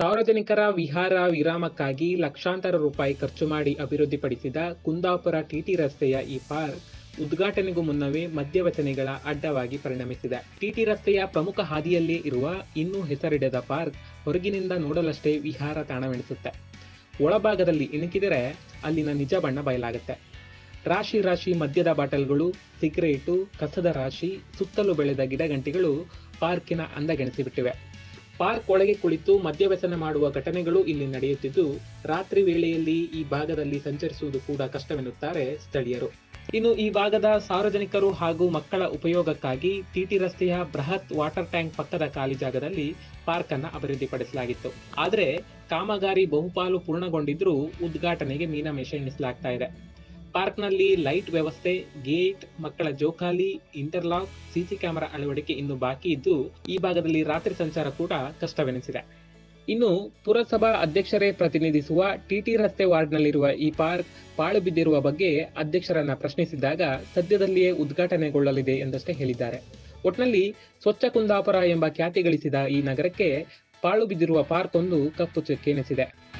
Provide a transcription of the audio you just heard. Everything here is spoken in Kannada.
ಸಾರ್ವಜನಿಕರ ವಿಹಾರ ವಿರಾಮಕ್ಕಾಗಿ ಲಕ್ಷಾಂತರ ರೂಪಾಯಿ ಖರ್ಚು ಮಾಡಿ ಅಭಿವೃದ್ಧಿಪಡಿಸಿದ ಕುಂದಾಪುರ ಟಿಟಿ ರಸ್ತೆಯ ಈ ಪಾರ್ಕ್ ಉದ್ಘಾಟನೆಗೂ ಮುನ್ನವೇ ಮದ್ಯವ್ಯಸನಿಗಳ ಅಡ್ಡವಾಗಿ ಪರಿಣಮಿಸಿದೆ ಟಿಟಿ ರಸ್ತೆಯ ಪ್ರಮುಖ ಹಾದಿಯಲ್ಲೇ ಇರುವ ಇನ್ನೂ ಹೆಸರಿಡದ ಪಾರ್ಕ್ ಹೊರಗಿನಿಂದ ನೋಡಲಷ್ಟೇ ವಿಹಾರ ತಾಣವೆನಿಸುತ್ತೆ ಒಳಭಾಗದಲ್ಲಿ ಇಣುಕಿದರೆ ಅಲ್ಲಿನ ನಿಜ ಬಣ್ಣ ಬಯಲಾಗುತ್ತೆ ರಾಶಿ ರಾಶಿ ಮದ್ಯದ ಬಾಟಲ್ಗಳು ಸಿಗರೇಟು ಕಸದ ರಾಶಿ ಸುತ್ತಲೂ ಬೆಳೆದ ಗಿಡಗಂಟಿಗಳು ಪಾರ್ಕಿನ ಅಂದಗೆಣಿಸಿಬಿಟ್ಟಿವೆ ಪಾರ್ಕ್ ಒಳಗೆ ಕುಳಿತು ಮದ್ಯವ್ಯಸನ ಮಾಡುವ ಘಟನೆಗಳು ಇಲ್ಲಿ ನಡೆಯುತ್ತಿದ್ದು ರಾತ್ರಿ ವೇಳೆಯಲ್ಲಿ ಈ ಭಾಗದಲ್ಲಿ ಸಂಚರಿಸುವುದು ಕೂಡ ಕಷ್ಟವೆನ್ನುತ್ತಾರೆ ಸ್ಥಳೀಯರು ಇನ್ನು ಈ ಭಾಗದ ಸಾರ್ವಜನಿಕರು ಹಾಗೂ ಮಕ್ಕಳ ಉಪಯೋಗಕ್ಕಾಗಿ ಟಿಟಿ ರಸ್ತೆಯ ಬೃಹತ್ ವಾಟರ್ ಟ್ಯಾಂಕ್ ಪಕ್ಕದ ಖಾಲಿ ಜಾಗದಲ್ಲಿ ಪಾರ್ಕ್ ಅನ್ನ ಅಭಿವೃದ್ಧಿಪಡಿಸಲಾಗಿತ್ತು ಆದರೆ ಕಾಮಗಾರಿ ಬಹುಪಾಲು ಪೂರ್ಣಗೊಂಡಿದ್ರೂ ಉದ್ಘಾಟನೆಗೆ ಮೀನಮೇಷ ಎಣಿಸಲಾಗ್ತಾ ಇದೆ ಪಾರ್ಕ್ನಲ್ಲಿ ಲೈಟ್ ವ್ಯವಸ್ಥೆ ಗೇಟ್ ಮಕ್ಕಳ ಜೋಕಾಲಿ ಇಂಟರ್ಲಾಕ್ ಸಿಸಿ ಕ್ಯಾಮೆರಾ ಅಳವಡಿಕೆ ಇನ್ನು ಬಾಕಿ ಇದ್ದು ಈ ಭಾಗದಲ್ಲಿ ರಾತ್ರಿ ಸಂಚಾರ ಕೂಡ ಕಷ್ಟವೆನಿಸಿದೆ ಇನ್ನು ಪುರಸಭಾ ಅಧ್ಯಕ್ಷರೇ ಪ್ರತಿನಿಧಿಸುವ ಟಿಟಿ ರಸ್ತೆ ವಾರ್ಡ್ನಲ್ಲಿರುವ ಈ ಪಾರ್ಕ್ ಪಾಳು ಬಿದ್ದಿರುವ ಬಗ್ಗೆ ಅಧ್ಯಕ್ಷರನ್ನ ಪ್ರಶ್ನಿಸಿದಾಗ ಸದ್ಯದಲ್ಲಿಯೇ ಉದ್ಘಾಟನೆಗೊಳ್ಳಲಿದೆ ಎಂದಷ್ಟೇ ಹೇಳಿದ್ದಾರೆ ಒಟ್ನಲ್ಲಿ ಸ್ವಚ್ಛ ಕುಂದಾಪುರ ಎಂಬ ಖ್ಯಾತಿ ಗಳಿಸಿದ ಈ ನಗರಕ್ಕೆ ಪಾಳು ಬಿದ್ದಿರುವ ಪಾರ್ಕ್ ಒಂದು ಕಪ್ಪು ಚುಕ್ಕೆ ಎನಿಸಿದೆ